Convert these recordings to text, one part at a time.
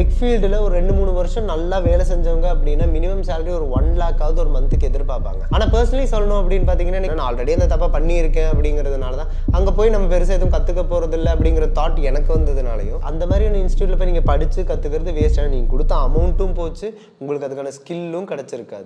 tech ஃபீல்டில் ஒரு ரெண்டு மூணு வருஷம் நல்லா வேலை செஞ்சவங்க அப்படின்னா மினிமம் சேலரி ஒரு ஒன் லேக்காவது ஒரு மந்த்துக்கு எதிர்பார்ப்பாங்க ஆனால் பர்சனலி சொல்லணும் அப்படின்னு பார்த்தீங்கன்னா நான் ஆல்ரெடி அந்த தப்பாக பண்ணியிருக்கேன் அப்படிங்கிறதுனால தான் அங்கே போய் நம்ம பெருசாக எதுவும் கற்றுக்க போகிறது இல்லை அப்படிங்கிற தாட் எனக்கு வந்ததுனாலையும் அந்த மாதிரியான இன்ஸ்டியூட்டில் போய் நீங்கள் படித்து கற்றுக்கிறது வேஸ்ட்டாக நீங்கள் கொடுத்த அமௌண்ட்டும் போச்சு உங்களுக்கு அதுக்கான ஸ்கில்லும் கிடச்சிருக்காது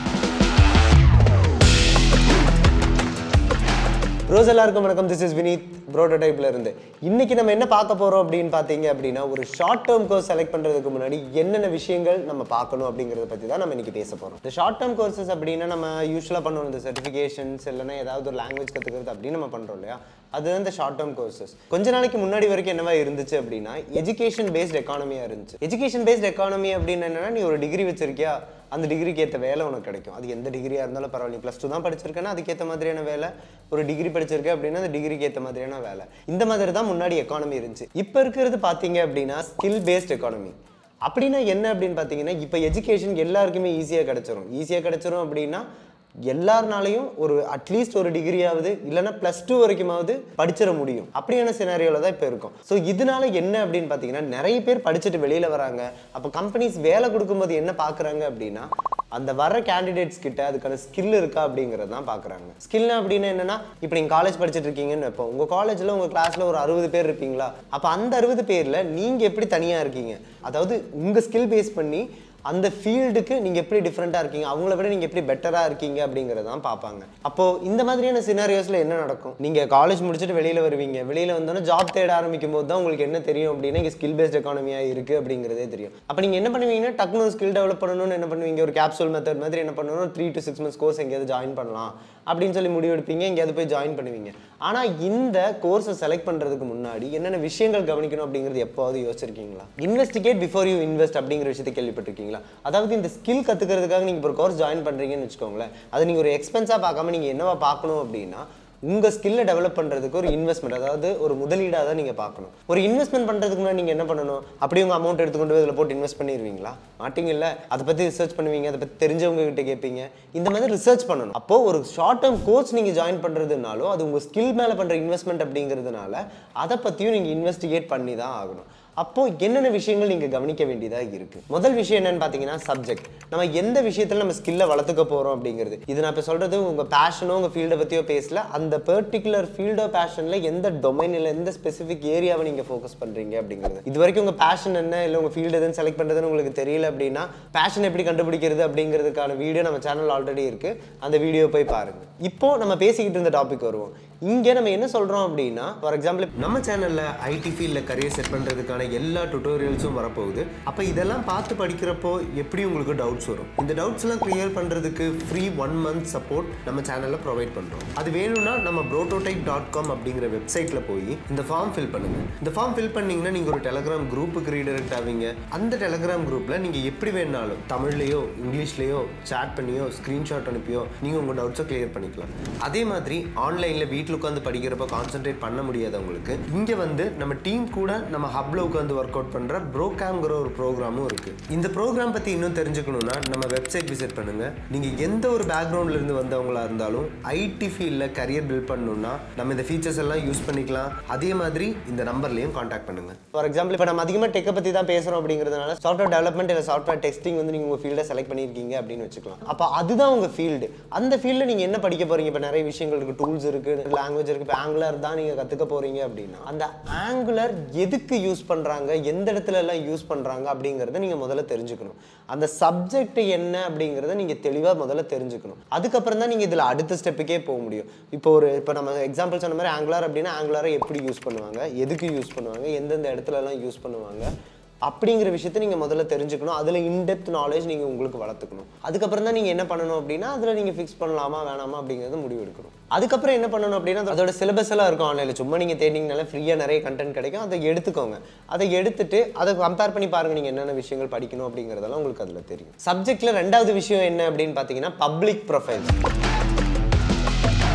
ரோஸ் எல்லாருக்கும் வணக்கம் திஸ் இஸ் வினீத் ப்ரோட்டோடைப்ல இருந்து இன்னைக்கு நம்ம என்ன பார்க்க போறோம் அப்படின்னு பார்த்தீங்க அப்படின்னா ஒரு ஷார்ட் டேர்ம் கோர்ஸ் செலக்ட் பண்றதுக்கு முன்னாடி என்னென்ன விஷயங்கள் நம்ம பார்க்கணும் அப்படிங்கறத பத்தி தான் நம்ம இன்னைக்கு பேச போறோம் இந்த ஷார்ட் டேர்ம் கோர்சஸ் அப்படின்னா நம்ம யூஸ்வலாக பண்ணுவோம் இந்த சர்டிஃபிகேஷன்ஸ் இல்லைன்னா ஏதாவது ஒரு லாங்குவேஜ் கத்துக்கிறது அப்படின்னு நம்ம பண்றோம் இல்லையா அதுதான் இந்த ஷார்ட் டேர்ம் கோர்சஸ் கொஞ்ச நாளைக்கு முன்னாடி வரைக்கும் என்னவா இருந்துச்சு அப்படின்னா எஜுகேஷன் பேஸ்ட் எக்கானமியா இருந்துச்சு எஜுகேஷன் பேஸ்ட் எக்கானமி அப்படின்னு என்னன்னா நீ ஒரு டிகிரி வச்சிருக்கியா அந்த டிகிரிக்கு ஏற்ற வேலை உனக்கு கிடைக்கும் அது எந்த டிகிரியாக இருந்தாலும் பரவாயில்ல ப்ளஸ் டூ தான் படிச்சிருக்கேன்னா அதுக்கேற்ற மாதிரியான வேலை ஒரு டிகிரி படிச்சிருக்கேன் அப்படின்னா அந்த டிகிரிக்கு ஏற்ற மாதிரியான வேலை இந்த மாதிரி தான் முன்னாடி எக்கானமி இருந்துச்சு இப்போ இருக்கிறது பார்த்தீங்க அப்படின்னா ஸ்கில் பேஸ்ட் எக்கானமி அப்படின்னா என்ன அப்படின்னு பார்த்தீங்கன்னா இப்போ எஜுகேஷன் எல்லாருக்குமே ஈஸியாக கிடைச்சிரும் ஈஸியாக கிடைச்சிரும் அப்படின்னா எல்லாருனாலையும் ஒரு அட்லீஸ்ட் ஒரு டிகிரியாவது இல்லைன்னா ப்ளஸ் டூ வரைக்குமாவது படிச்சிட முடியும் அப்படியான சினாரியோவில் தான் இப்போ இருக்கும் ஸோ இதனால என்ன அப்படின்னு பார்த்தீங்கன்னா நிறைய பேர் படிச்சுட்டு வெளியில் வராங்க அப்போ கம்பெனிஸ் வேலை கொடுக்கும்போது என்ன பார்க்குறாங்க அப்படின்னா அந்த வர கேண்டிடேட்ஸ் கிட்ட அதுக்கான ஸ்கில் இருக்கா அப்படிங்கிறது தான் பார்க்குறாங்க ஸ்கில் அப்படின்னா என்னன்னா இப்போ நீங்கள் காலேஜ் படிச்சுட்டு இருக்கீங்கன்னு வைப்போம் உங்கள் காலேஜில் உங்கள் கிளாஸில் ஒரு அறுபது பேர் இருப்பீங்களா அப்போ அந்த அறுபது பேரில் நீங்கள் எப்படி தனியாக இருக்கீங்க அதாவது உங்கள் ஸ்கில் பேஸ் பண்ணி அந்த ஃபீல்டுக்கு நீங்கள் எப்படி டிஃப்ரெண்ட்டாக இருக்கீங்க அவங்கள விட நீங்கள் எப்படி பெட்டராக இருக்கீங்க அப்படிங்கிறத தான் பார்ப்பாங்க அப்போது இந்த மாதிரியான சினாரியோஸில் என்ன நடக்கும் நீங்கள் காலேஜ் முடிச்சுட்டு வெளியில் வருவீங்க வெளியில் வந்தோன்னே ஜாப் தேட ஆரம்பிக்கும் போது தான் உங்களுக்கு என்ன தெரியும் அப்படின்னா இங்கே ஸ்கில் பேஸ்ட் எக்கானமியாக இருக்குது அப்படிங்கிறதே தெரியும் அப்போ நீங்கள் என்ன பண்ணுவீங்கன்னா டக்குனு ஸ்கில் டெவலப் பண்ணணும்னு என்ன பண்ணுவீங்க ஒரு கேப்சூல் மெத்தட் மாதிரி என்ன பண்ணணும் three to six months course எங்கேயாவது ஜாயின் பண்ணலாம் அப்படின்னு சொல்லி முடிவு எடுப்பீங்க எங்கேயாவது போய் ஜாயின் பண்ணுவீங்க ஆனால் இந்த கோர்ஸை செலக்ட் பண்ணுறதுக்கு முன்னாடி என்னென்ன விஷயங்கள் கவனிக்கணும் அப்படிங்கிறது எப்போவாவது யோசிச்சிருக்கீங்களா இன்வெஸ்டிகேட் பிஃபோர் யூ இன்வெஸ்ட் அப்படிங்கிற விஷயத்தை கேள்விப்பட்டிருக்கீங்களா அதாவது இந்த ஸ்கில் கற்றுக்கிறதுக்காக நீங்கள் ஒரு கோர்ஸ் ஜாயின் பண்ணுறீங்கன்னு வச்சுக்கோங்களேன் அது நீங்கள் ஒரு எக்ஸ்பென்ஸாக பார்க்காம நீங்கள் என்னவா பார்க்கணும் அப்படின்னா உங்கள் ஸ்கில்லை டெவலப் பண்ணுறதுக்கு ஒரு இன்வெஸ்ட்மெண்ட் அதாவது ஒரு முதலீடாக தான் நீங்கள் பார்க்கணும் ஒரு இன்வெஸ்ட்மெண்ட் பண்ணுறதுக்கு முன்னாடி நீங்கள் என்ன பண்ணணும் அப்படியே உங்கள் அமௌண்ட் எடுத்துக்கொண்டு போய் இதில் போட்டு இன்வெஸ்ட் பண்ணிடுவீங்களா மாட்டீங்கல்ல அதை பற்றி ரிசர்ச் பண்ணுவீங்க அதை பற்றி தெரிஞ்சவங்க கிட்ட கேட்பீங்க இந்த மாதிரி ரிசர்ச் பண்ணணும் அப்போது ஒரு ஷார்ட் டேர்ம் கோர்ஸ் நீங்கள் ஜாயின் பண்ணுறதுனாலும் அது உங்கள் ஸ்கில் மேலே பண்ணுற இன்வெஸ்ட்மெண்ட் அப்படிங்கிறதுனால அதை பற்றியும் நீங்கள் இன்வெஸ்டிகேட் பண்ணி தான் ஆகணும் அப்போ என்னென்ன விஷயங்கள் நீங்கள் கவனிக்க வேண்டியதாக இருக்கு முதல் விஷயம் என்னன்னு பார்த்தீங்கன்னா சப்ஜெக்ட் நம்ம எந்த விஷயத்தில் நம்ம ஸ்கில்லை வளர்த்துக்க போகிறோம் அப்படிங்கிறது இது நான் இப்போ சொல்கிறது உங்கள் பேஷனோ உங்கள் ஃபீல்டை பற்றியோ பேசல அந்த பர்டிகுலர் ஃபீல்டோ பேஷனில் எந்த டொமைனில் எந்த ஸ்பெசிஃபிக் ஏரியாவை நீங்கள் ஃபோக்கஸ் பண்ணுறீங்க அப்படிங்கிறது இது வரைக்கும் உங்கள் பேஷன் என்ன இல்லை உங்கள் ஃபீல்டு எதுன்னு செலக்ட் பண்ணுறதுன்னு உங்களுக்கு தெரியல அப்படின்னா பேஷன் எப்படி கண்டுபிடிக்கிறது அப்படிங்கிறதுக்கான வீடியோ நம்ம சேனல் ஆல்ரெடி இருக்குது அந்த வீடியோ போய் பாருங்கள் இப்போ நம்ம பேசிக்கிட்டு இருந்த டாபிக் வருவோம் இங்கே நம்ம என்ன சொல்கிறோம் அப்படின்னா ஃபார் எக்ஸாம்பிள் நம்ம சேனலில் ஐடி ஃபீல்டில் கரியர் செட் பண்ணுறதுக்கான எல்லா டுட்டோரியல்ஸும் வரப்போகுது அப்போ இதெல்லாம் பார்த்து படிக்கிறப்போ எப்படி உங்களுக்கு டவுட்ஸ் வரும் இந்த டவுட்ஸ்லாம் கிளியர் பண்ணுறதுக்கு ஃப்ரீ ஒன் மந்த் சப்போர்ட் நம்ம சேனலில் ப்ரொவைட் பண்ணுறோம் அது வேணும்னா நம்ம ப்ரோட்டோடைப் டாட் காம் அப்படிங்கிற வெப்சைட்டில் போய் இந்த ஃபார்ம் ஃபில் பண்ணுங்க இந்த ஃபார்ம் ஃபில் பண்ணீங்கன்னா நீங்கள் ஒரு டெலகிராம் குரூப்புக்கு ரீடைரக்ட் ஆவீங்க அந்த டெலகிராம் குரூப்பில் நீங்கள் எப்படி வேணாலும் தமிழ்லையோ இங்கிலீஷ்லையோ சேட் பண்ணியோ ஸ்க்ரீன்ஷாட் அனுப்பியோ நீங்கள் உங்கள் டவுட்ஸை கிளியர் பண்ணிக்கலாம் அதே மாதிரி ஆன்லைனில் வீட்டில் உட்காந்து படிக்கிறப்ப கான்சென்ட்ரேட் பண்ண முடியாதவங்களுக்கு இங்கே வந்து நம்ம டீம் கூட நம்ம ஹப்ல உட்காந்து ஒர்க் அவுட் பண்ணுற ப்ரோகாம்ங்கிற ஒரு ப்ரோக்ராமும் இருக்குது இந்த ப்ரோக்ராம் பற்றி இன்னும் தெரிஞ்சுக்கணும்னா நம்ம வெப்சைட் விசிட் பண்ணுங்கள் நீங்கள் எந்த ஒரு பேக்ரவுண்ட்ல இருந்து வந்தவங்களா இருந்தாலும் ஐடி ஃபீல்டில் கரியர் பில்ட் பண்ணணும்னா நம்ம இந்த ஃபீச்சர்ஸ் எல்லாம் யூஸ் பண்ணிக்கலாம் அதே மாதிரி இந்த நம்பர்லையும் காண்டாக்ட் பண்ணுங்க ஃபார் எக்ஸாம்பிள் இப்போ நம்ம அதிகமாக டெக்கை பற்றி தான் பேசுகிறோம் அப்படிங்கிறதுனால சாஃப்ட்வேர் டெவலப்மெண்ட் இல்லை சாஃப்ட்வேர் டெஸ்டிங் வந்து நீங்கள் உங்கள் ஃபீல்டை செலக்ட் பண்ணியிருக்கீங்க அப்படின்னு வச்சுக்கலாம் அப்போ அதுதான் உங்கள் ஃபீல்டு அந்த ஃபீல்டில் நீங்கள் என்ன படிக்க போகிறீங்க இப்போ நிறைய விஷயங்கள் இருக்குது டூல்ஸ் இருக்குது லாங்குவேஜ் இருக்குது இப்போ ஆங்குலர் தான் நீங்கள் கற்றுக்க போகிறீங்க அப்படின்னா அந்த ஆங்குலர் எதுக்கு யூஸ் பண்ணுறாங்க எந்த இடத்துல எல்லாம் யூஸ் பண்ணுறாங்க அப்படிங்கிறத நீங்கள் முதல்ல தெரிஞ்சுக்கணும் அந்த சப்ஜெக்ட் என்ன அப்படிங்கிறத நீங்கள் தெளிவாக முதல்ல தெரிஞ்சுக்கணும் அதுக்கப்புறம் தான் நீங்கள் இதில் அடுத்த ஸ்டெப்புக்கே போக முடியும் இப்போ ஒரு இப்போ நம்ம எக்ஸாம்பிள் சொன்ன மாதிரி ஆங்குலர் அப்படின்னா ஆங்குலரை எப்படி யூஸ் பண்ணுவாங்க எதுக்கு யூஸ் பண்ணுவாங்க எந்தெந்த இடத்துல எல்லாம் யூஸ் பண்ணுவாங்க அப்படிங்கிற விஷயத்தை நீங்கள் முதல்ல தெரிஞ்சுக்கணும் அதில் இன்டெப்த் நாலேஜ் நீங்கள் உங்களுக்கு வளர்த்துக்கணும் அதுக்கப்புறம் தான் நீங்கள் என்ன பண்ணணும் அப்படின்னா அதில் நீங்கள் ஃபிக்ஸ் பண்ணலாமா வேணாமா அப்படிங்கிறத முடிவு எடுக்கணும் அதுக்கப்புறம் என்ன பண்ணணும் அப்படின்னா அதோட சிலபஸ் எல்லாம் இருக்கும் ஆன்லைனில் சும்மா நீங்கள் தேடிங்கனால ஃப்ரீயாக நிறைய கண்டென்ட் கிடைக்கும் அதை எடுத்துக்கோங்க அதை எடுத்துட்டு அதை கம்பேர் பண்ணி பாருங்கள் நீங்கள் என்னென்ன விஷயங்கள் படிக்கணும் அப்படிங்கிறதெல்லாம் உங்களுக்கு அதில் தெரியும் சப்ஜெக்டில் ரெண்டாவது விஷயம் என்ன அப்படின்னு பார்த்தீங்கன்னா பப்ளிக் ப்ரொஃபைல்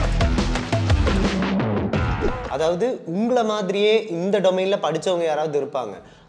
அதாவது உங்களை மாதிரியே இந்த டொமைனில் படிச்சவங்க யாராவது இருப்பாங்க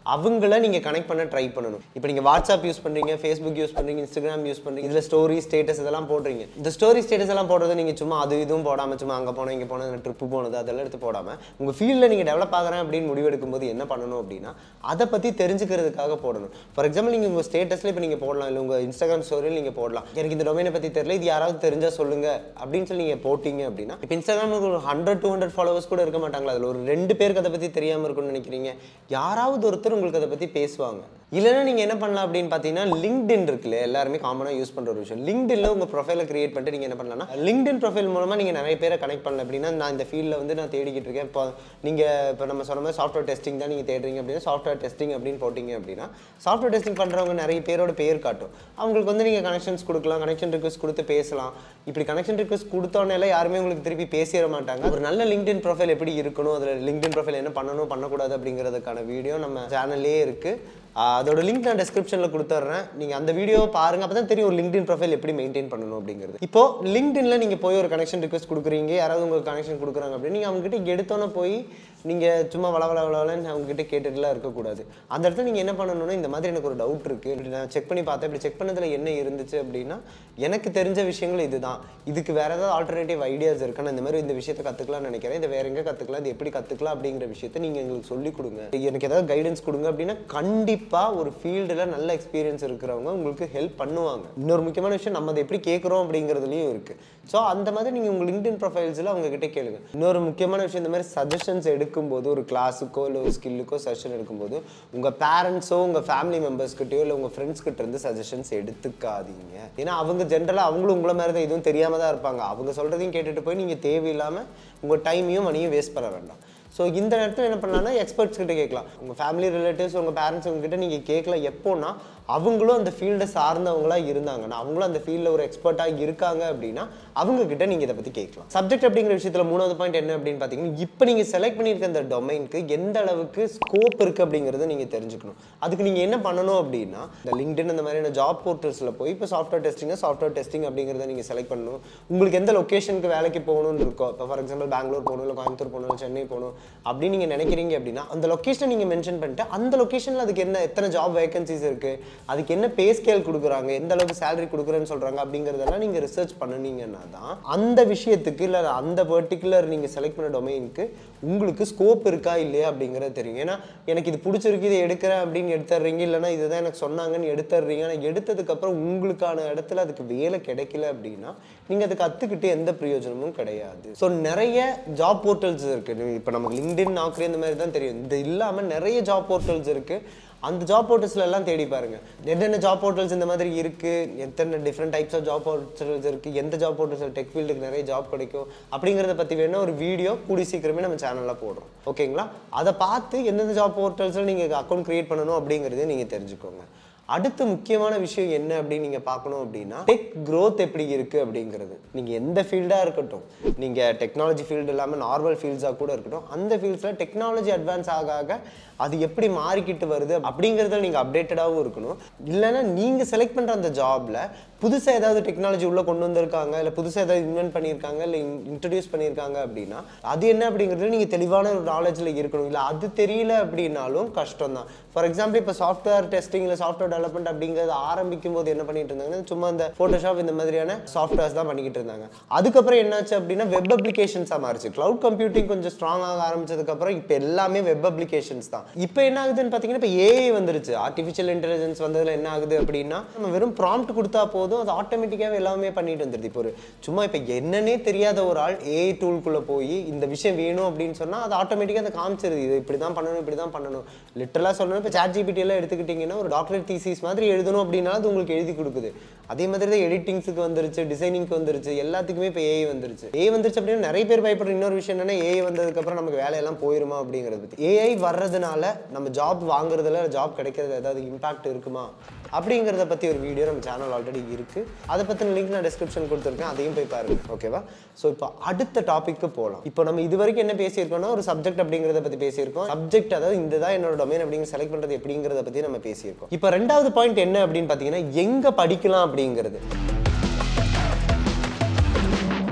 அவங்கள நீங்கள் கனெக்ட் பண்ண ட்ரை பண்ணணும் இப்போ நீங்கள் வாட்ஸ்அப் யூஸ் பண்ணுறீங்க ஃபேஸ்புக் யூஸ் பண்ணுறீங்க இன்ஸ்டாகிராம் யூஸ் பண்ணுறீங்க இதில் ஸ்டோரி ஸ்டேட்டஸ் இதெல்லாம் போடுறீங்க இந்த ஸ்டோரி ஸ்டேட்டஸ் எல்லாம் போடுறது நீங்கள் சும்மா அது இதுவும் போடாமல் சும்மா அங்கே போனோம் இங்கே போனது ட்ரிப்பு போனது அதெல்லாம் எடுத்து போடாமல் உங்கள் ஃபீல்டில் நீங்கள் டெவலப் ஆகிறேன் அப்படின்னு முடிவெடுக்கும் போது என்ன பண்ணணும் அப்படின்னா அதை பற்றி தெரிஞ்சுக்கிறதுக்காக போடணும் ஃபார் எக்ஸாம்பிள் நீங்கள் உங்கள் ஸ்டேட்டஸில் இப்போ நீங்கள் போடலாம் இல்லை உங்கள் இன்ஸ்டாகிராம் ஸ்டோரியில் நீங்கள் போடலாம் எனக்கு இந்த டொமைனை பற்றி தெரியல இது யாராவது தெரிஞ்சால் சொல்லுங்க அப்படின்னு சொல்லி நீங்கள் போட்டீங்க அப்படின்னா இப்போ இன்ஸ்டாகிராமுக்கு ஒரு ஹண்ட்ரட் டூ ஹண்ட்ரட் ஃபாலோவர்ஸ் கூட இருக்க மாட்டாங்களா அதில் ஒரு ரெண்டு பேருக்கு அதை பற்றி தெரியாமல் இருக்கும்னு நினைக்கிறீங்க யாராவது ஒருத்தர் உங்களுக்கு அதை பற்றி பேசுவாங்க இல்லைன்னா நீங்கள் என்ன பண்ணலாம் அப்படின்னு பார்த்தீங்கன்னா லிங்க்டின் இருக்குல்ல எல்லாருமே காமனாக யூஸ் பண்ணுற ஒரு விஷயம் லிங்க்டின்ல உங்கள் ப்ரொஃபைலை கிரியேட் பண்ணிட்டு நீங்கள் என்ன பண்ணலாம்னா லிங்க்டின் ப்ரொஃபைல் மூலமாக நீங்கள் நிறைய பேரை கனெக்ட் பண்ணல அப்படின்னா நான் இந்த ஃபீல்டில் வந்து நான் தேடிக்கிட்டு இருக்கேன் இப்போ நீங்கள் இப்போ நம்ம சொன்ன மாதிரி சாஃப்ட்வேர் டெஸ்டிங் தான் நீங்கள் தேடுறீங்க அப்படின்னா சாஃப்ட்வேர் டெஸ்டிங் அப்படின்னு போட்டிங்க அப்படின்னா சாஃப்ட்வேர் டெஸ்டிங் பண்ணுறவங்க நிறைய பேரோட பேர் காட்டும் அவங்களுக்கு வந்து நீங்கள் கனெக்ஷன்ஸ் கொடுக்கலாம் கனெக்ஷன் ரிக்வஸ்ட் கொடுத்து பேசலாம் இப்படி கனெக்ஷன் ரிக்வஸ்ட் கொடுத்தோன்னே யாருமே உங்களுக்கு திருப்பி பேசிட மாட்டாங்க ஒரு நல்ல லிங்க்டின் ப்ரொஃபைல் எப்படி இருக்கணும் அதில் லிங்க்டின் ப்ரொஃபைல் என்ன பண்ணணும் பண்ணக்கூடாது அப்படிங்கிறதுக்கான வீடியோ நம்ம சேனல்லே இருக்குது ஆஹ் அதோட லிங்க் நான் டெஸ்கிரிப்ஷனில் கொடுத்துட்றேன் நீங்கள் அந்த வீடியோவை பாருங்க அப்போ தான் தெரியும் ஒரு லிங்க்டின் ப்ரொஃபைல் எப்படி மெயின்டைன் பண்ணணும் அப்படிங்கிறது இப்போ லிங்க்டின்ல நீங்கள் போய் ஒரு கனெக்ஷன் ரிக்வஸ்ட் கொடுக்குறீங்க யாராவது உங்களுக்கு கனெக்ஷன் கொடுக்குறாங்க அப்படின்னு நீங்கள் அவங்ககிட்ட எடுத்தோன்னே போய் நீங்கள் சும்மா வள வள வளன்னு அவங்ககிட்ட கேட்டுட்டுலாம் இருக்கக்கூடாது அந்த இடத்துல நீங்கள் என்ன பண்ணணும்னா இந்த மாதிரி எனக்கு ஒரு டவுட் இருக்குது இப்படி நான் செக் பண்ணி பார்த்தேன் இப்படி செக் பண்ணதில் என்ன இருந்துச்சு அப்படின்னா எனக்கு தெரிஞ்ச விஷயங்கள் இதுதான் இதுக்கு வேற ஏதாவது ஆல்டர்னேட்டிவ் ஐடியாஸ் இருக்கு நான் இந்த மாதிரி இந்த விஷயத்தை கற்றுக்கலாம்னு நினைக்கிறேன் இதை வேற எங்கே கற்றுக்கலாம் இது எப்படி கற்றுக்கலாம் அப்படிங்கிற விஷயத்தை நீங்கள் எங்களுக்கு சொல்லிக் கொடுங்க எனக்கு ஏதாவது கைடன்ஸ் கொடுங்க அப்படின்னா கண்டிப்பாக ஒரு ஃபீல்டில் நல்ல எக்ஸ்பீரியன்ஸ் இருக்கிறவங்க உங்களுக்கு ஹெல்ப் பண்ணுவாங்க இன்னொரு முக்கியமான விஷயம் நம்ம அதை எப்படி கேட்குறோம் அப்படிங்கிறதுலையும் இருக்குது ஸோ அந்த மாதிரி நீங்கள் உங்கள் லிங்க்டின் ப்ரொஃபைல்ஸில் அவங்க கிட்ட கேளுங்க இன்னொரு முக்கியமான விஷயம் இந்த மாதிரி சஜஷன்ஸ் எடுக்கும்போது ஒரு கிளாஸுக்கோ இல்லை ஒரு ஸ்கில்லுக்கோ சஜஷன் எடுக்கும்போது உங்கள் பேரண்ட்ஸோ உங்கள் ஃபேமிலி மெம்பர்ஸ்கிட்டயோ இல்லை உங்கள் ஃப்ரெண்ட்ஸ் கிட்ட இருந்து சஜஷன்ஸ் எடுத்துக்காதீங்க ஏன்னா அவங்க ஜென்ரலாக அவங்களும் உங்களை மாதிரி தான் எதுவும் தெரியாமல் தான் இருப்பாங்க அவங்க சொல்கிறதையும் கேட்டுட்டு போய் நீங்கள் தேவையில்லாமல் உங்கள் டைமையும் மணியும் வேஸ்ட் பண்ண வேண்டாம் ஸோ இந்த நேரத்தில் என்ன பண்ணலாம்னா எக்ஸ்பர்ட்ஸ் கிட்ட கேட்கலாம் உங்கள் ஃபேமிலி ரிலேட்டிவ்ஸ் உங்கள் பேரண்ட்ஸ் உங்ககிட்ட நீங்கள் கேட்கலாம் எப்போன்னா அவங்களும் அந்த ஃபீல்டை சார்ந்தவங்களா இருந்தாங்கன்னா அவங்களும் அந்த ஃபீல்டில் ஒரு எக்ஸ்பர்ட்டாக இருக்காங்க அப்படின்னா அவங்க கிட்ட நீங்கள் இதை பற்றி கேட்கலாம் சப்ஜெக்ட் அப்படிங்கிற விஷயத்தில் மூணாவது பாயிண்ட் என்ன அப்படின்னு பார்த்தீங்கன்னா இப்போ நீங்கள் செலக்ட் பண்ணியிருக்க அந்த டொமைனுக்கு எந்த அளவுக்கு ஸ்கோப் இருக்குது அப்படிங்கிறத நீங்கள் தெரிஞ்சுக்கணும் அதுக்கு நீங்கள் என்ன பண்ணணும் அப்படின்னா இந்த லிங்க்டின் அந்த மாதிரியான ஜாப் போர்ட்டல்ஸில் போய் இப்போ சாஃப்ட்வேர் டெஸ்டிங்னா சாஃப்ட்வேர் டெஸ்டிங் அப்படிங்கிறத நீங்கள் செலக்ட் பண்ணணும் உங்களுக்கு எந்த லொக்கேஷனுக்கு வேலைக்கு போகணும்னு இருக்கோ இப்போ ஃபார் எக்ஸாம்பிள் பெங்களூர் போகணும் இல்லை கோயம்புத்தூர் போகணும் இல்லை சென்னை போகணும் அப்படின்னு நீங்கள் நினைக்கிறீங்க அப்படின்னா அந்த லொக்கேஷனை நீங்கள் மென்ஷன் பண்ணிட்டு அந்த லொக்கேஷனில் அதுக்கு என்ன எத்தனை ஜாப் வேகன்சிஸ் இருக்குது அதுக்கு என்ன பே ஸ்கேல் கொடுக்குறாங்க எந்த அளவுக்கு சேலரி கொடுக்குறேன்னு சொல்கிறாங்க அப்படிங்கிறதெல்லாம் நீங்கள் ரிசர்ச் பண்ணுனீங்கன்னா தான் அந்த விஷயத்துக்கு இல்லை அந்த பர்டிகுலர் நீங்கள் செலக்ட் பண்ண டொமைனுக்கு உங்களுக்கு ஸ்கோப் இருக்கா இல்லையா அப்படிங்கிறது தெரியும் ஏன்னா எனக்கு இது பிடிச்சிருக்கு இதை எடுக்கிறேன் அப்படின்னு எடுத்துடுறீங்க இல்லைன்னா இதுதான் எனக்கு சொன்னாங்கன்னு எடுத்துடுறீங்க ஆனால் எடுத்ததுக்கப்புறம் உங்களுக்கான இடத்துல அதுக்கு வேலை கிடைக்கல அப்படின்னா நீங்கள் அதை கற்றுக்கிட்டு எந்த பிரயோஜனமும் கிடையாது ஸோ நிறைய ஜாப் போர்ட்டல்ஸ் இருக்குது இப்போ நமக்கு லிங்க்டின் நாக்கரி இந்த மாதிரி தான் தெரியும் இது இல்லாமல் நிறைய ஜாப் போர்ட்டல்ஸ் இருக்குது அந்த ஜாப் போர்ட்டல்ஸ்ல எல்லாம் தேடி பாருங்க என்னென்ன ஜாப் போர்ட்டல்ஸ் இந்த மாதிரி இருக்கு எத்தனை different types of job portals இருக்கு எந்த ஜாப் போர்ட்டல்ஸ் டெக் ஃபீல்டுக்கு நிறைய ஜாப் கிடைக்கும் அப்படிங்கிறத பத்தி வேணா ஒரு வீடியோ கூடி சீக்கிரமே நம்ம சேனல்ல போடுறோம் ஓகேங்களா அதை பார்த்து எந்தெந்த ஜாப் போர்ட்டல்ஸ்ல நீங்க அக்கௌண்ட் கிரியேட் பண்ணணும் அப்படிங்கிறதையும் நீங்க தெரிஞ்சுக்கோங்க அடுத்த முக்கியமான விஷயம் என்ன அப்படின்னு நீங்க பார்க்கணும் அப்படின்னா டெக் growth எப்படி இருக்கு அப்படிங்கிறது நீங்க எந்த ஃபீல்டா இருக்கட்டும் நீங்க டெக்னாலஜி ஃபீல்டு இல்லாம நார்மல் ஃபீல்ட்ஸாக கூட இருக்கட்டும் அந்த ஃபீல்ட்ஸில் டெக்னாலஜி அட்வான்ஸ் ஆக ஆக அது எப்படி மாறிக்கிட்டு வருது அப்படிங்கிறதுல நீங்க அப்டேட்டடாகவும் இருக்கணும் இல்லைன்னா நீங்க செலக்ட் பண்ற அந்த ஜாப்ல புதுசா ஏதாவது டெக்னாலஜி உள்ள கொண்டு வந்திருக்காங்க இல்லை புதுசா ஏதாவது இன்வென்ட் பண்ணியிருக்காங்க இல்லை இன்ட்ரடியூஸ் பண்ணியிருக்காங்க அப்படின்னா அது என்ன அப்படிங்கிறது நீங்க தெளிவான ஒரு நாலேஜில் இருக்கணும் இல்லை அது தெரியல அப்படின்னாலும் கஷ்டம் தான் ஃபார் எக்ஸாம்பிள் இப்போ சாஃப்ட்வேர் டெஸ்டிங் இல்லை சாஃப்ட்வேர் டெவலப்மெண்ட் அப்படிங்கிறது ஆரம்பிக்கும் போது என்ன பண்ணிட்டு இருந்தாங்கன்னா சும்மா இந்த ஃபோட்டோஷாப் இந்த மாதிரியான சாஃப்ட்வேர்ஸ் தான் பண்ணிக்கிட்டு இருந்தாங்க அதுக்கப்புறம் என்னாச்சு அப்படின்னா வெப் அப்ளிகேஷன்ஸாக மாறிச்சு கிளவுட் கம்ப்யூட்டிங் கொஞ்சம் ஸ்ட்ராங் ஆக ஆரம்பிச்சதுக்கப்புறம் இப்போ எல்லாமே வெப் அப்ளிகேஷன்ஸ் தான் இப்போ என்ன ஆகுதுன்னு பார்த்தீங்கன்னா இப்போ ஏஐ வந்துருச்சு ஆர்டிஃபிஷியல் இன்டெலிஜென்ஸ் வந்ததுல என்ன ஆகுது அப்படின்னா நம்ம வெறும் ப்ராம்ப்ட் கொடுத்தா போதும் அது ஆட்டோமேட்டிக்காகவே எல்லாமே பண்ணிட்டு வந்துருது இப்போ ஒரு சும்மா இப்போ என்னன்னே தெரியாத ஒரு ஆள் ஏஐ டூல்குள்ளே போய் இந்த விஷயம் வேணும் அப்படின்னு சொன்னால் அது ஆட்டோமேட்டிக்காக அதை காமிச்சிருது இது இப்படி தான் பண்ணணும் இப்படி தான் பண்ணணும் லிட்டரலாக சொல்லணும் இப்போ சாட் ஜிபிடி எல்லாம் எடுத்துக்கிட்டிங்கன்னா ஒரு டாக்டர் தீசிஸ் மாதிரி எழுதணும் அப்படின்னா அது உங்களுக்கு எழுதி கொடுக்குது அதே மாதிரி தான் எடிட்டிங்ஸுக்கு வந்துருச்சு டிசைனிங்க்கு வந்துருச்சு எல்லாத்துக்குமே இப்போ ஏஐ வந்துருச்சு ஏஐ வந்துருச்சு அப்படின்னா நிறைய பேர் பயப்படுற இன்னொரு விஷயம் என்னன்னா ஏஐ வந்ததுக்கப்புறம் நமக்கு வேலையெல்லாம் போயிருமா அப்படிங்கிறது பற்றி ஏஐ வர்றதுனால நம்ம ஜாப் வாங்குறதுல ஜாப் கிடைக்கிறது ஏதாவது இம்பாக்ட் இருக்குமா அப்படிங்கிறத பற்றி ஒரு வீடியோ நம்ம சேனல் ஆல்ரெடி இருக்குது அதை பற்றின லிங்க் நான் டிஸ்கிரிப்ஷன் கொடுத்துருக்கேன் அதையும் போய் பாருங்க ஓகேவா ஸோ இப்போ அடுத்த டாபிக்கு போகலாம் இப்போ நம்ம இது வரைக்கும் என்ன பேசியிருக்கோம்னா ஒரு சப்ஜெக்ட் அப்படிங்கிறத பற்றி பேசியிருக்கோம் சப்ஜெக்ட் அதாவது இந்த தான் என்னோட டொமைன் அப்படிங்கிற செலக்ட் பண்ணுறது எப்படிங்கிறத பற்றி நம்ம பேசியிருக்கோம் இப்போ ரெண்டாவது பாயிண்ட் என்ன அப்படின்னு பார்த்தீங்கன்னா எங்கே படிக்கலாம் அப்படிங்கிறது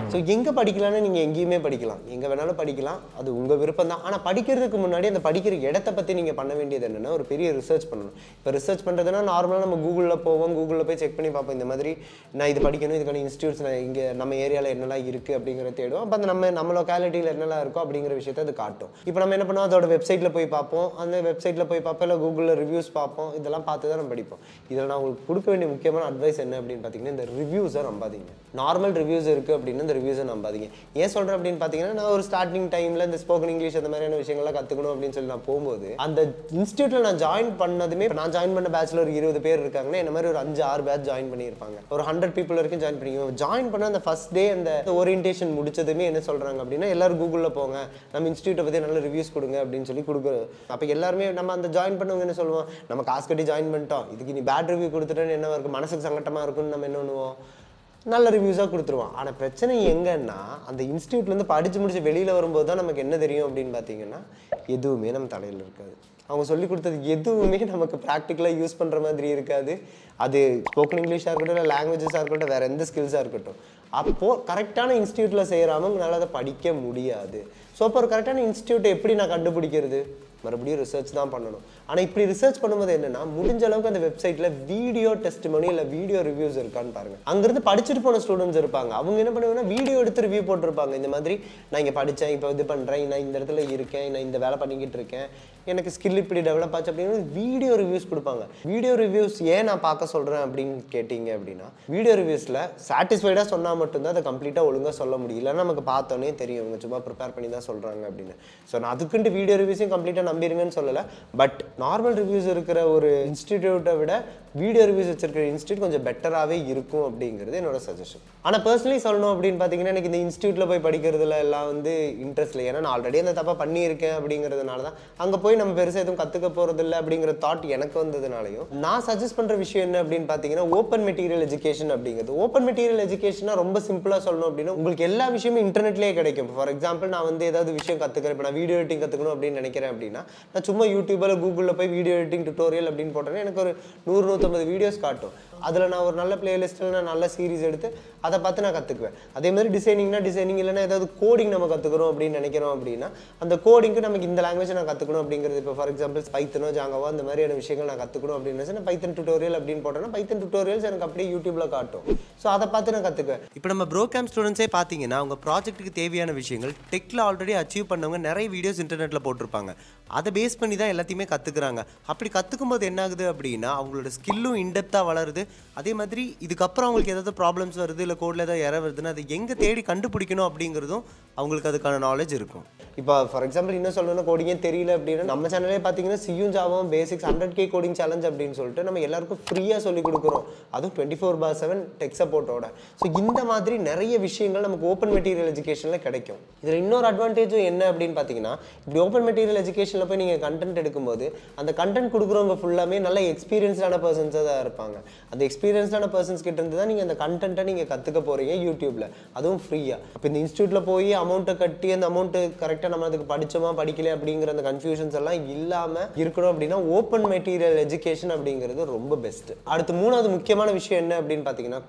ஸோ எங்கே படிக்கலாம்னு நீங்கள் எங்கேயுமே படிக்கலாம் எங்கே வேணாலும் படிக்கலாம் அது உங்கள் விருப்பம் தான் ஆனால் படிக்கிறதுக்கு முன்னாடி அந்த படிக்கிற இடத்த பற்றி நீங்கள் பண்ண வேண்டியது என்னென்னா ஒரு பெரிய ரிசர்ச் பண்ணணும் இப்போ ரிசர்ச் பண்ணுறதுனா நார்மலாக நம்ம கூகுளில் போவோம் கூகுளில் போய் செக் பண்ணி பார்ப்போம் இந்த மாதிரி நான் இது படிக்கணும் இதுக்கான இன்ஸ்டியூட்ஸ் நான் இங்கே நம்ம ஏரியாவில் என்னெல்லாம் இருக்குது அப்படிங்கிறத தேடுவோம் அப்போ அந்த நம்ம நம்ம லொக்காலிட்டியில் என்னெல்லாம் இருக்கோ அப்படிங்கிற விஷயத்தை அது காட்டும் இப்போ நம்ம என்ன பண்ணுவோம் அதோட வெப்சைட்டில் போய் பார்ப்போம் அந்த வெப்சைட்டில் போய் பார்ப்போம் இல்லை கூகுளில் ரிவ்யூஸ் பார்ப்போம் இதெல்லாம் பார்த்து தான் நம்ம படிப்போம் இதில் நான் உங்களுக்கு கொடுக்க வேண்டிய முக்கியமான அட்வைஸ் என்ன அப்படின்னு பார்த்தீங்கன்னா இந்த ரிவ்யூஸை நம்பாதீங்க நார்மல் ரிவ்யூஸ் இருக்குது அப்படின்னு இந்த ரிவ்யூஸை நம்பாதீங்க ஏன் சொல்கிறேன் அப்படின்னு பார்த்தீங்கன்னா நான் ஒரு ஸ்டார்டிங் டைமில் இந்த ஸ்போக்கன் இங்கிலீஷ் அந்த மாதிரியான விஷயங்கள்லாம் கற்றுக்கணும் அப்படின்னு சொல்லி நான் போகும்போது அந்த இன்ஸ்டியூட்டில் நான் ஜாயின் பண்ணதுமே இப்ப நான் ஜாயின் பண்ண பேட்ச்ல ஒரு இருபது பேர் இருக்காங்கன்னா என்ன மாதிரி ஒரு அஞ்சு ஆறு பேட்ச் ஜாயின் பண்ணியிருப்பாங்க ஒரு ஹண்ட்ரட் பீப்புள் வரைக்கும் ஜாயின் பண்ணிக்கோங்க ஜாயின் பண்ண அந்த ஃபர்ஸ்ட் டே அந்த ஓரியன்டேஷன் முடிச்சதுமே என்ன சொல்கிறாங்க அப்படின்னா எல்லாரும் கூகுளில் போங்க நம்ம இன்ஸ்டியூட்டை பற்றி நல்ல ரிவ்யூஸ் கொடுங்க அப்படின்னு சொல்லி கொடுக்குறது அப்போ எல்லாருமே நம்ம அந்த ஜாயின் பண்ணவங்க என்ன சொல்லுவோம் நம்ம காசு கட்டி ஜாயின் பண்ணிட்டோம் இதுக்கு நீ பேட் ரிவ்யூ கொடுத்துட்டேன்னு என்ன இருக்கும் மனசுக்கு சங்கட்டமாக இருக்கும்னு நம்ம என்ன பண்ணுவோம் நல்ல ரிவ்யூஸாக கொடுத்துருவான் ஆனால் பிரச்சனை எங்கன்னா அந்த இன்ஸ்டியூட்லேருந்து படித்து முடிச்சு வெளியில் வரும்போது தான் நமக்கு என்ன தெரியும் அப்படின்னு பார்த்தீங்கன்னா எதுவுமே நம்ம தலையில் இருக்காது அவங்க சொல்லி கொடுத்தது எதுவுமே நமக்கு ப்ராக்டிக்கலாக யூஸ் பண்ணுற மாதிரி இருக்காது அது ஸ்போக்கன் இங்கிலீஷாக இருக்கட்டும் இல்லை லாங்குவேஜஸாக இருக்கட்டும் வேறு எந்த ஸ்கில்ஸாக இருக்கட்டும் அப்போது கரெக்டான இன்ஸ்டியூட்டில் செய்கிறாம உங்களால் அதை படிக்க முடியாது ஸோ அப்போ ஒரு கரெக்டான இன்ஸ்டியூட்டை எப்படி நான் கண்டுபிடிக்கிறது மறுபடியும் ரிசர்ச் தான் பண்ணணும் ஆனால் இப்படி ரிசர்ச் பண்ணும்போது என்னன்னா முடிஞ்ச அளவுக்கு அந்த வெப்சைட்டில் வீடியோ டெஸ்ட் பண்ணி இல்லை வீடியோ ரிவ்யூஸ் இருக்கான்னு பாருங்க அங்கிருந்து படிச்சுட்டு போன ஸ்டூடெண்ட்ஸ் இருப்பாங்க அவங்க என்ன பண்ணுவாங்கன்னா வீடியோ எடுத்து ரிவ்யூ போட்டிருப்பாங்க இந்த மாதிரி நான் இங்கே படித்தேன் இப்போ இது பண்ணுறேன் நான் இந்த இடத்துல இருக்கேன் நான் இந்த வேலை பண்ணிக்கிட்டு இருக்கேன் எனக்கு ஸ்கில் இப்படி டெவலப் ஆச்சு அப்படின்னு வீடியோ ரிவ்யூஸ் கொடுப்பாங்க வீடியோ ரிவ்யூஸ் ஏன் நான் பார்க்க சொல்கிறேன் அப்படின்னு கேட்டிங்க அப்படின்னா வீடியோ ரிவ்யூஸில் சாட்டிஸ்ஃபைடாக சொன்னால் மட்டும்தான் அதை கம்ப்ளீட்டாக ஒழுங்காக சொல்ல முடியும் இல்லைன்னா நமக்கு பார்த்தோன்னே தெரியும் இவங்க சும்மா ப்ரிப்பேர் பண்ணி தான் சொல்கிறாங்க அப்படின்னு ஸோ நான் அதுக்குன்ட்டு வீடியோ ரிவ்யூஸையும் கம்ப்ளீட்டாக நம்பிருங்கன்னு சொல்லலை பட் நார்மல் ரிவ்யூஸ் இருக்கிற ஒரு இன்ஸ்டிடியூட்டை விட வீடியோ ரிவ்யூஸ் வச்சிருக்கிற இன்ஸ்டியூட் கொஞ்சம் பெட்டராகவே இருக்கும் அப்படிங்கிறது என்னோட சஜஷன் ஆனால் பர்சனலி சொல்லணும் அப்படின்னு பார்த்தீங்கன்னா எனக்கு இந்த இன்ஸ்டியூட்டில் போய் படிக்கிறதுல எல்லாம் வந்து இன்ட்ரெஸ்ட் இல்லை ஏன்னா நான் ஆல்ரெடி அந்த தப்பாக பண்ணியிருக்கேன் அப்படிங்கிறதுனால தான் அங்கே போய் நம்ம பெருசாக எதுவும் கற்றுக்க போகிறது இல்லை அப்படிங்கிற தாட் எனக்கு வந்ததுனாலையும் நான் சஜஸ்ட் பண்ணுற விஷயம் என்ன அப்படின்னு பார்த்தீங்கன்னா ஓப்பன் மெட்டீரியல் எஜுகேஷன் அப்படிங்கிறது ஓப்பன் மெட்டீரியல் எஜுகேஷனா ரொம்ப சிம்பிளாக சொல்லணும் அப்படின்னா உங்களுக்கு எல்லா விஷயமும் இன்டர்நெட்லேயே கிடைக்கும் ஃபார் எக்ஸாம்பிள் நான் வந்து ஏதாவது விஷயம் கற்றுக்கிறேன் இப்போ நான் வீடியோ எடிட்டிங் கற்றுக்கணும் அப்படின்னு நினைக்கிறேன் அப்படின்னா நான் சும்மா யூடியூபில் கூகுளில் போய் வீடியோ எடிட்டிங் டுட்டோரியல் அப்படின்னு போட்டேன்னா எனக்கு ஒரு நூறு நூற்றம்பது வீடியோஸ் காட்டும் அதில் நான் ஒரு நல்ல பிளேலிஸ்ட்டில் நான் நல்ல சீரிஸ் எடுத்து அதை பார்த்து நான் கற்றுக்குவேன் அதே மாதிரி டிசைனிங்னா டிசைனிங் இல்லைன்னா ஏதாவது கோடிங் நம்ம கற்றுக்குறோம் அப்படின்னு நினைக்கிறோம் அப்படின்னா அந்த கோடிங்க்கு நமக்கு இந்த லாங்குவேஜ் நான் கற்றுக்கணும் அப்படிங்கிறது இப்போ ஃபார் எக்ஸாம்பிள் பைத்தனோ ஜாங்கவோ அந்த மாதிரியான விஷயங்கள் நான் கற்றுக்கணும் அப்படின்னு நினச்சா நான் பைத்தன் டுட்டோரியல் அப்படின்னு போட்டேன்னா பைத்தன் டுட்டோரியல்ஸ் எனக்கு அப்படியே யூடியூப்பில் காட்டும் ஸோ அதை பார்த்து நான் கற்றுக்குவேன் இப்போ நம்ம ப்ரோக்ராம் ஸ்டூடெண்ட்ஸே பார்த்தீங்கன்னா அவங்க ப்ராஜெக்ட்டுக்கு தேவையான விஷயங்கள் டெக்கில் ஆல்ரெடி அச்சீவ் பண்ணவங்க நிறைய வீடியோஸ் இன்டர்நெட்டில் போட்டிருப்பாங்க அதை பேஸ் பண்ணி தான் எல்லாத்தையுமே கற்றுக்குறாங்க அப்படி கற்றுக்கும் போது என்ன ஆகுது அப்படின்னா அவங்களோட ஸ்கில்லும் இன்டெப்த்தாக வளருது அதே மாதிரி இதுக்கப்புறம் அவங்களுக்கு ஏதாவது ப்ராப்ளம்ஸ் வருது இல்லை கோடில் ஏதாவது எரர் வருதுன்னா அதை எங்கே தேடி கண்டுபிடிக்கணும் அப்படிங்கிறதும் அவங்களுக்கு அதுக்கான நாலேஜ் இருக்கும் இப்போ ஃபார் எக்ஸாம்பிள் இன்னும் சொல்லணும்னா கோடிங்கே தெரியல அப்படின்னா நம்ம சேனலே பார்த்தீங்கன்னா சியும் ஜாவும் basics hundred K coding challenge அப்படின்னு சொல்லிட்டு நம்ம எல்லாருக்கும் ஃப்ரீயாக சொல்லி கொடுக்குறோம் அதுவும் twenty four bar seven tech சப்போர்ட்டோட ஸோ இந்த மாதிரி நிறைய விஷயங்கள் நமக்கு ஓப்பன் மெட்டீரியல் எஜுகேஷனில் கிடைக்கும் இதில் இன்னொரு அட்வான்டேஜும் என்ன அப்படின்னு பார்த்தீங்கன்னா இப்படி ஓப்பன் மெட்டீரியல் எஜுகேஷனில் போய் நீங்கள் கண்டென்ட் எடுக்கும்போது அந்த கண்டென்ட் கொடுக்குறவங்க ஃபுல்லாமே நல்ல எக்ஸ்பீரியன்ஸ்டான பர்சன்ஸாக தான் இருப்பாங்க அந்த எக்ஸ்பீரியன்ஸ்டான பர்சன்ஸ் கிட்ட இருந்து தான் நீங்கள் அந்த கண்டென்ட்டை நீங்கள் கற்றுக்க போகிறீங்க யூடியூப்பில் அதுவும் ஃப்ரீயாக அப்போ இந்த இன்ஸ்டியூட்டில் போய் அமௌண்ட்டை கட்டி அந்த அமௌண்ட்டு கரெக்டாக நம்ம அதுக்கு படிச்சோமா படிக்கல அப்படிங்கிற அந்த கன்ஃபியூஷன்ஸ் எல்லாம் இல்லாமல் இருக்கணும் அப்படின்னா ஓப்பன் மெட்டீரியல் எஜுகேஷன் அப்படிங்கிறது ரொம்ப பெஸ்ட் அடுத்து மூணாவது முக்கியமான விஷயம் என்ன அப்படின்னு பார்த்தீங்கன்னா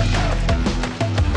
காஸ்ட்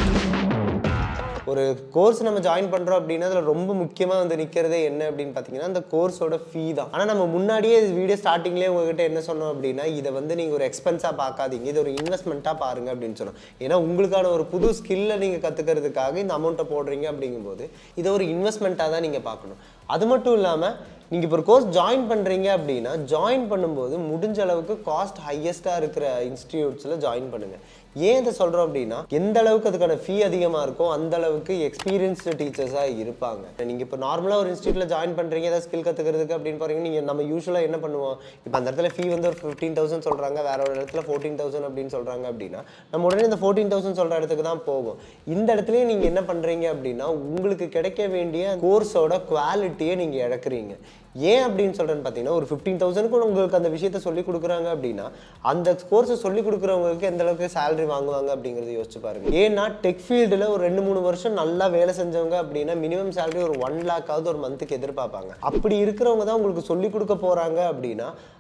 ஒரு கோர்ஸ் நம்ம ஜாயின் பண்ணுறோம் அப்படின்னா அதில் ரொம்ப முக்கியமாக வந்து நிற்கிறதே என்ன அப்படின்னு பார்த்தீங்கன்னா அந்த கோர்ஸோட ஃபீ தான் ஆனால் நம்ம முன்னாடியே வீடியோ ஸ்டார்டிங்லேயே உங்ககிட்ட என்ன சொன்னோம் அப்படின்னா இதை வந்து நீங்கள் ஒரு எக்ஸ்பென்ஸாக பார்க்காதீங்க இது ஒரு இன்வெஸ்ட்மெண்ட்டாக பாருங்க அப்படின்னு சொன்னோம் ஏன்னா உங்களுக்கான ஒரு புது ஸ்கில்லை நீங்கள் கற்றுக்கிறதுக்காக இந்த அமௌண்ட்டை போடுறீங்க அப்படிங்கும்போது இதை ஒரு இன்வெஸ்ட்மெண்ட்டாக தான் நீங்கள் பார்க்கணும் அது மட்டும் இல்லாமல் நீங்கள் இப்போ ஒரு கோர்ஸ் ஜாயின் பண்ணுறீங்க அப்படின்னா ஜாயின் பண்ணும்போது முடிஞ்ச அளவுக்கு காஸ்ட் ஹையஸ்ட்டாக இருக்கிற இன்ஸ்டிடியூட்ஸில் ஜாயின் பண்ணுங்கள் ஏன் இதை சொல்கிறோம் அப்படின்னா எந்த அளவுக்கு அதுக்கான ஃபீ அதிகமாக இருக்கோ அந்த அளவுக்கு எக்ஸ்பீரியன்ஸ்டு டீச்சர்ஸாக இருப்பாங்க நீங்கள் இப்போ நார்மலாக ஒரு இன்ஸ்டியூட்டில் ஜாயின் பண்ணுறீங்க ஏதாவது ஸ்கில் கற்றுக்கிறதுக்கு அப்படின்னு போகிறீங்க நீங்கள் நம்ம யூஸ்வலாக என்ன பண்ணுவோம் இப்போ அந்த இடத்துல ஃபீ வந்து ஒரு ஃபிஃப்டீன் தௌசண்ட் சொல்கிறாங்க வேற ஒரு இடத்துல ஃபோர்டீன் தௌசண்ட் அப்படின்னு சொல்கிறாங்க அப்படின்னா நம்ம உடனே இந்த ஃபோர்டீன் தௌசண்ட் சொல்கிற இடத்துக்கு தான் போகும் இந்த இடத்துலயே நீங்கள் என்ன பண்ணுறீங்க அப்படின்னா உங்களுக்கு கிடைக்க வேண்டிய கோர்ஸோட குவாலிட்டியை நீங்கள் இழக்கிறீங்க ஏன் அப்படின்னு சொல்கிறேன்னு பார்த்தீங்கன்னா ஒரு ஃபிஃப்டீன் தௌசண்ட்க்கு உங்களுக்கு அந்த விஷயத்த சொல்லி கொடுக்குறாங்க அப்படின்னா அந்த கோர்ஸை சொல்லி கொடுக்குறவங்களுக்கு எந்த அளவுக்கு சேலரி வாங்குவாங்க அப்படிங்கிறத யோசிச்சு பாருங்க ஏன்னா டெக் ஃபீல்டில் ஒரு ரெண்டு மூணு வருஷம் நல்லா வேலை செஞ்சவங்க அப்படின்னா மினிமம் சேலரி ஒரு ஒன் லேக்காவது ஒரு மந்த்துக்கு எதிர்பார்ப்பாங்க அப்படி இருக்கிறவங்க தான் உங்களுக்கு சொல்லி கொடுக்க போகிறாங்க அப்படின்னா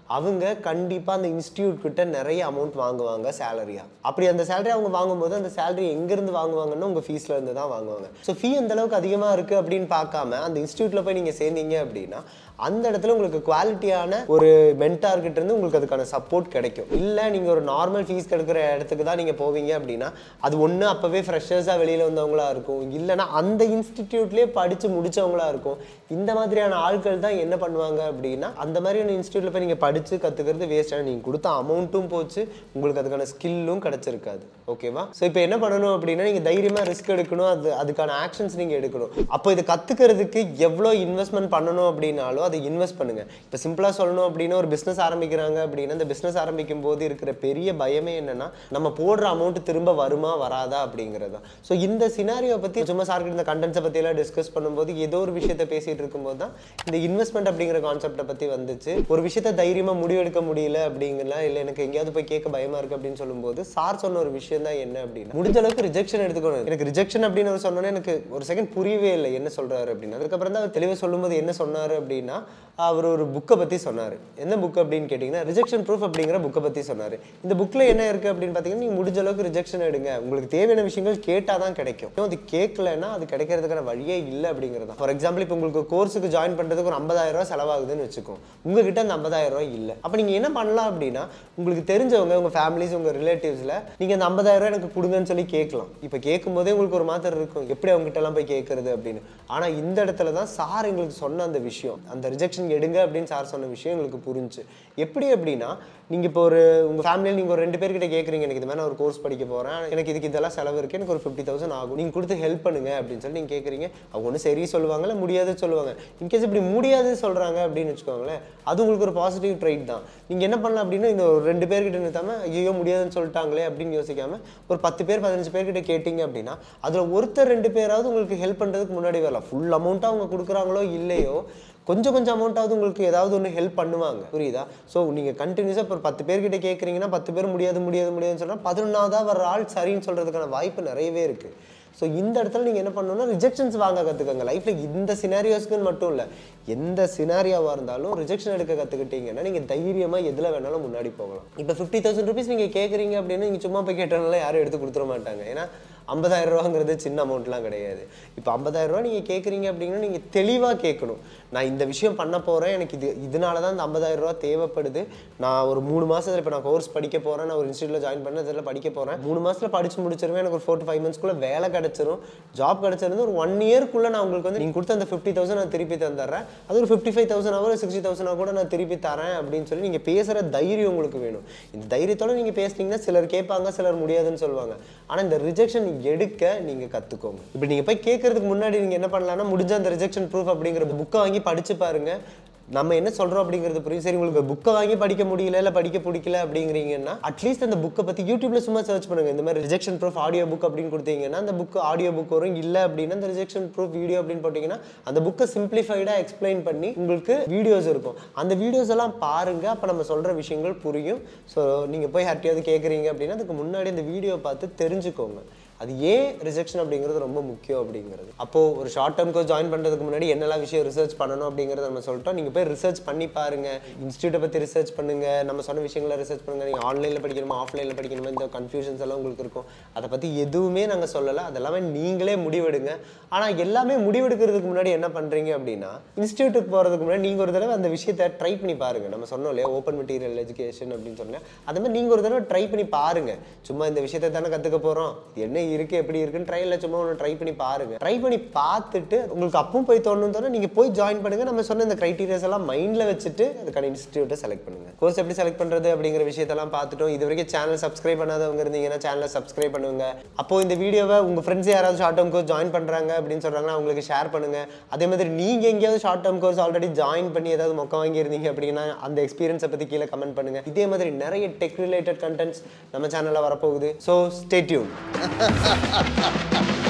அவங்க கண்டிப்பாக அந்த இன்ஸ்டியூட் கிட்ட நிறைய அமௌண்ட் வாங்குவாங்க சேலரியா அப்படி அந்த சேலரி அவங்க வாங்கும்போது அந்த சேலரி எங்கேருந்து வாங்குவாங்கன்னா உங்கள் ஃபீஸ்ல இருந்து தான் வாங்குவாங்க ஸோ ஃபீ அந்த அளவுக்கு அதிகமாக இருக்குது அப்படின்னு பார்க்காம அந்த இன்ஸ்டியூட்டில் போய் நீங்கள் சேர்ந்தீங்க அப்படின்னா அந்த இடத்துல உங்களுக்கு குவாலிட்டியான ஒரு மென்டார் கிட்ட இருந்து உங்களுக்கு அதுக்கான சப்போர்ட் கிடைக்கும் இல்லை நீங்கள் ஒரு நார்மல் ஃபீஸ் கிடைக்கிற இடத்துக்கு தான் நீங்கள் போவீங்க அப்படின்னா அது ஒன்று அப்போவே ஃப்ரெஷர்ஸாக வெளியில் வந்தவங்களா இருக்கும் இல்லைன்னா அந்த இன்ஸ்டிடியூட்லேயே படித்து முடிச்சவங்களா இருக்கும் இந்த மாதிரியான ஆட்கள் தான் என்ன பண்ணுவாங்க அப்படின்னா அந்த மாதிரியான இன்ஸ்டியூட்டில் போய் நீங்கள் படித்து கற்றுக்கிறது வேஸ்ட்டாக நீங்கள் கொடுத்த அமௌண்ட்டும் போச்சு உங்களுக்கு அதுக்கான ஸ்கில்லும் கிடச்சிருக்காது ஓகேவா ஸோ இப்போ என்ன பண்ணணும் அப்படின்னா நீங்கள் தைரியமாக ரிஸ்க் எடுக்கணும் அது அதுக்கான ஆக்ஷன்ஸ் நீங்கள் எடுக்கணும் அப்போ இதை கற்றுக்கிறதுக்கு எவ்வளோ இன்வெஸ்ட்மெண்ட் பண்ணணும் அப்படின்னாலும் அதை இன்வெஸ்ட் பண்ணுங்க இப்போ சிம்பிளாக சொல்லணும் அப்படின்னா ஒரு பிஸ்னஸ் ஆரம்பிக்கிறாங்க அப்படின்னா இந்த பிஸ்னஸ் ஆரம்பிக்கும் போது இருக்கிற பெரிய பயமே என்னன்னா நம்ம போடுற அமௌண்ட் திரும்ப வருமா வராதா அப்படிங்கிறது தான் ஸோ இந்த சினாரியோ பற்றி சும்மா சார்கிட்ட இந்த கண்டென்ட்ஸை பற்றியெல்லாம் டிஸ்கஸ் பண்ணும்போது ஏதோ ஒரு விஷயத்த பேசிட்டு இருக்கும்போது தான் இந்த இன்வெஸ்ட்மெண்ட் அப்படிங்கிற கான்செப்டை பற்றி வந்துச்சு ஒரு விஷயத்த தைரியமாக முடிவெடுக்க முடியல அப்படிங்கலாம் இல்லை எனக்கு எங்கேயாவது போய் கேட்க பயமா இருக்கு அப்படின்னு சொல்லும்போது சார் சொன்ன ஒரு விஷயம் தான் என்ன அப்படின்னா முடிஞ்ச அளவுக்கு ரிஜெக்ஷன் எடுத்துக்கணும் எனக்கு ரிஜெக்ஷன் அப்படின்னு அவர் சொன்னோன்னே எனக்கு ஒரு செகண்ட் புரியவே இல்லை என்ன சொல்றாரு அப்படின்னு அதுக்கப்புறம் தான் அவர் தெளிவாக சொல்லும்போது என்ன சொன்னாரு அப்படின்னா அவர் ஒரு புக்கை பற்றி சொன்னார் என்ன புக் அப்படின்னு கேட்டிங்கன்னா ரிஜெக்ஷன் ப்ரூஃப் அப்படிங்கிற புக்கை பற்றி சொன்னார் இந்த புக்கில் என்ன இருக்குது அப்படின்னு பார்த்தீங்கன்னா நீங்கள் முடிஞ்ச அளவுக்கு ரிஜெக்ஷன் எடுங்க உங்களுக்கு தேவையான விஷயங்கள் கேட்டால் தான் கிடைக்கும் இன்னும் அது கேட்கலன்னா அது கிடைக்கிறதுக்கான வழியே இல்லை அப்படிங்கிறது தான் ஃபார் எக்ஸாம்பிள் இப்போ உங்களுக்கு கோர்ஸுக்கு ஜாயின் பண்ணுறதுக்கு ஒரு 50000 ரூபாய் செலவாகுதுன்னு வச்சுக்கோம் உங்ககிட்ட அந்த 50000 ரூபாய் இல்லை அப்போ நீங்கள் என்ன பண்ணலாம் அப்படின்னா உங்களுக்கு தெரிஞ்சவங்க உங்கள் ஃபேமிலிஸ் உங்கள் ரிலேட்டிவ்ஸில் நீங்கள் அந்த 50000 ரூபாய் எனக்கு கொடுங்கன்னு சொல்லி கேட்கலாம் இப்போ கேட்கும் போதே உங்களுக்கு ஒரு மாத்திரம் இருக்கும் எப்படி அவங்ககிட்ட எல்லாம் போய் கேட்கறது அப்படின்னு ஆனால் இந்த இடத்துல தான் சார் எங்களுக்கு சொன்ன அந்த விஷயம் அந்த ரிஜெக்ஷன் எடுங்க அப்படின்னு சார் சொன்ன விஷயம் எங்களுக்கு புரிஞ்சு எப்படி அப்படின்னா நீங்கள் இப்போ ஒரு உங்கள் ஃபேமிலியில் நீங்கள் ஒரு ரெண்டு பேர்கிட்ட கேட்குறீங்க எனக்கு இது மாதிரி நான் ஒரு கோர்ஸ் படிக்க போகிறேன் எனக்கு இதுக்கு இதெல்லாம் செலவு இருக்குது எனக்கு ஒரு ஃபிஃப்டி தௌசண்ட் ஆகும் நீங்கள் கொடுத்து ஹெல்ப் பண்ணுங்க அப்படின்னு சொல்லி நீங்கள் கேட்குறீங்க அவங்க ஒன்று சரி சொல்லுவாங்க இல்லை முடியாதுன்னு சொல்லுவாங்க இன்கேஸ் இப்படி முடியாது சொல்கிறாங்க அப்படின்னு வச்சுக்கோங்களேன் அது உங்களுக்கு ஒரு பாசிட்டிவ் ட்ரைட் தான் நீங்கள் என்ன பண்ணலாம் அப்படின்னா இந்த ஒரு ரெண்டு பேர்கிட்ட நிறுத்தாம ஐயோ முடியாதுன்னு சொல்லிட்டாங்களே அப்படின்னு யோசிக்காம ஒரு பத்து பேர் பதினஞ்சு பேர்கிட்ட கேட்டிங்க அப்படின்னா அதில் ஒருத்தர் ரெண்டு பேராவது உங்களுக்கு ஹெல்ப் பண்ணுறதுக்கு முன்னாடி வரலாம் ஃபுல் அமௌண்ட்டாக அவங்க கொடுக்குறாங்களோ இல்லையோ கொஞ்சம் கொஞ்சம் அமௌண்ட்டாவது உங்களுக்கு ஏதாவது ஒன்று ஹெல்ப் பண்ணுவாங்க புரியுதா ஸோ நீங்கள் கண்டினியூஸாக இப்போ ஒரு பத்து பேர்கிட்ட கேட்குறீங்கன்னா பத்து பேர் முடியாது முடியாது முடியாதுன்னு சொன்னால் பதினொன்றாவதாக வர ஆள் சரின்னு சொல்கிறதுக்கான வாய்ப்பு நிறையவே இருக்குது ஸோ இந்த இடத்துல நீங்கள் என்ன பண்ணணும்னா ரிஜெக்ஷன்ஸ் வாங்க கற்றுக்கங்க லைஃப்பில் இந்த சினாரியோஸ்க்குன்னு மட்டும் இல்லை எந்த சினாரியாவாக இருந்தாலும் ரிஜெக்ஷன் எடுக்க கற்றுக்கிட்டீங்கன்னா நீங்கள் தைரியமாக எதில் வேணாலும் முன்னாடி போகலாம் இப்போ ஃபிஃப்டி தௌசண்ட் ருபீஸ் நீங்கள் கேட்குறீங்க அப்படின்னு நீங்கள் சும்மா போய் கேட்டனால யாரும் எடுத்து கொடுத்துட மாட்டாங்க ஏன்னா ஐம்பதாயிரம் ரூபாங்கிறது சின்ன அமௌண்ட்லாம் கிடையாது இப்போ ஐம்பதாயிரம் ரூபா நீங்கள் கேட்குறீங்க அப்படின்னா நீங்கள் தெளிவாக கேட்கணும் நான் இந்த விஷயம் பண்ண போகிறேன் எனக்கு இது இதனால தான் இந்த ஐம்பதாயிரம் ரூபா தேவைப்படுது நான் ஒரு மூணு மாதத்தில் இப்போ நான் கோர்ஸ் படிக்க போகிறேன் நான் ஒரு இன்ஸ்டியூட்டில் ஜாயின் பண்ண இதில் படிக்க போகிறேன் மூணு மாதத்தில் படிச்சு முடிச்சிருவேன் எனக்கு ஒரு ஃபோர் டு ஃபைவ் மந்த்ஸ்க்குள்ளே வேலை கிடச்சிரும் ஜாப் கிடச்சிருந்து ஒரு ஒன் இயர்க்குள்ளே நான் உங்களுக்கு வந்து நீங்கள் கொடுத்த அந்த ஃபிஃப்டி தௌசண்ட் நான் திருப்பி தந்துடுறேன் அது ஒரு ஃபிஃப்டி ஃபைவ் தௌசண்ட் ஆகும் சிக்ஸ்டி தௌசண்ட் கூட நான் திருப்பி தரேன் அப்படின்னு சொல்லி நீங்கள் பேசுகிற தைரியம் உங்களுக்கு வேணும் இந்த தைரியத்தோட நீங்கள் பேசுனீங்கன்னா சிலர் கேட்பாங்க சிலர் முடியாதுன்னு சொல்லுவாங்க ஆனால் இந்த ரிஜெக்ஷன் எடுக்க நீங்கள் கற்றுக்கோங்க இப்போ நீங்கள் போய் கேட்கறதுக்கு முன்னாடி நீங்கள் என்ன பண்ணலாம்னா முடிஞ்ச அந்த ரிஜெக்ஷன் ப்ரூஃப் அப்படிங்கிற புக்கை வாங்கி படிச்சு பாருங்க நம்ம என்ன சொல்றோம் அப்படிங்கிறது புரியும் சரி உங்களுக்கு புக்கை வாங்கி படிக்க முடியல இல்லை படிக்க பிடிக்கல அப்படிங்கிறீங்கன்னா அட்லீஸ்ட் அந்த புக்கை பற்றி யூடியூப்ல சும்மா சர்ச் பண்ணுங்க இந்த மாதிரி ரிஜெக்ஷன் ப்ரூஃப் ஆடியோ புக் அப்படின்னு கொடுத்தீங்கன்னா அந்த புக் ஆடியோ புக் வரும் இல்லை அப்படின்னா அந்த ரிஜெக்ஷன் ப்ரூஃப் வீடியோ அப்படின்னு போட்டிங்கன்னா அந்த புக்கை சிம்பிளிஃபைடாக எக்ஸ்பிளைன் பண்ணி உங்களுக்கு வீடியோஸ் இருக்கும் அந்த வீடியோஸ் எல்லாம் பாருங்க அப்போ நம்ம சொல்ற விஷயங்கள் புரியும் ஸோ நீங்கள் போய் யார்ட்டையாவது கேட்குறீங்க அப்படின்னா அதுக்கு முன்னாடி அந்த வீடியோ பார்த்து தெரிஞ்சுக்கோங்க அது ஏன் ரிஜெக்ஷன் அப்படிங்கிறது ரொம்ப முக்கியம் அப்படிங்கிறது அப்போ ஒரு ஷார்ட் டேர்ம் கோர்ஸ் ஜாயின் பண்ணுறதுக்கு முன்னாடி என்னெல்லாம் விஷயம் ரிசர்ச் பண்ணணும் அப்படிங்கிறத நம்ம சொல்லிட்டோம் நீங்கள் போய் ரிசர்ச் பண்ணி பாருங்க இன்ஸ்டியூட்டை பற்றி ரிசர்ச் பண்ணுங்க நம்ம சொன்ன விஷயங்களை ரிசர்ச் பண்ணுங்க நீங்கள் ஆன்லைனில் படிக்கணுமா ஆஃப்லைனில் படிக்கணுமா இந்த கன்ஃபியூஷன்ஸ் எல்லாம் உங்களுக்கு இருக்கும் அதை பற்றி எதுவுமே நாங்கள் சொல்லலை அதெல்லாமே நீங்களே முடிவெடுங்க ஆனால் எல்லாமே முடிவெடுக்கிறதுக்கு முன்னாடி என்ன பண்ணுறீங்க அப்படின்னா இன்ஸ்டியூட்டுக்கு போகிறதுக்கு முன்னாடி நீங்கள் ஒரு தடவை அந்த விஷயத்தை ட்ரை பண்ணி பாருங்க நம்ம சொன்னோம் இல்லையா ஓப்பன் மெட்டீரியல் எஜுகேஷன் அப்படின்னு சொன்னேன் அது மாதிரி நீங்கள் ஒரு தடவை ட்ரை பண்ணி பாருங்க சும்மா இந்த விஷயத்தை தானே கற்றுக்க போகிறோம் என்ன இருக்கு எப்படி இருக்குன்னு ட்ரையில் சும்மா ஒன்று ட்ரை பண்ணி பாருங்க ட்ரை பண்ணி பார்த்துட்டு உங்களுக்கு அப்பவும் போய் தோணும் தோணும் நீங்கள் போய் ஜாயின் பண்ணுங்க நம்ம சொன்ன இந்த க்ரைட்டீரியாஸ் எல்லாம் மைண்டில் வச்சுட்டு அதுக்கான இன்ஸ்டியூட்டை செலக்ட் பண்ணுங்க கோர்ஸ் எப்படி செலக்ட் பண்ணுறது அப்படிங்கிற விஷயத்தெல்லாம் பார்த்துட்டோம் இது வரைக்கும் சேனல் சப்ஸ்கிரைப் பண்ணாதவங்க இருந்தீங்கன்னா சேனலை சப்ஸ்கிரைப் பண்ணுங்க அப்போ இந்த வீடியோவை உங்கள் ஃப்ரெண்ட்ஸ் யாராவது ஷார்ட் டேர்ம் கோர்ஸ் ஜாயின் பண்ணுறாங்க அப்படின்னு சொல்கிறாங்கன்னா அவங்களுக்கு ஷேர் பண்ணுங்க அதே மாதிரி நீங்கள் எங்கேயாவது short term course already join பண்ணி ஏதாவது மொக்க வாங்கியிருந்தீங்க அப்படின்னா அந்த எக்ஸ்பீரியன்ஸை பற்றி கீழே கமெண்ட் பண்ணுங்க இதே மாதிரி நிறைய டெக் ரிலேட்டட் கண்டென்ட்ஸ் நம்ம சேனலில் வரப்போகுது ஸோ ஸ்டே டியூன்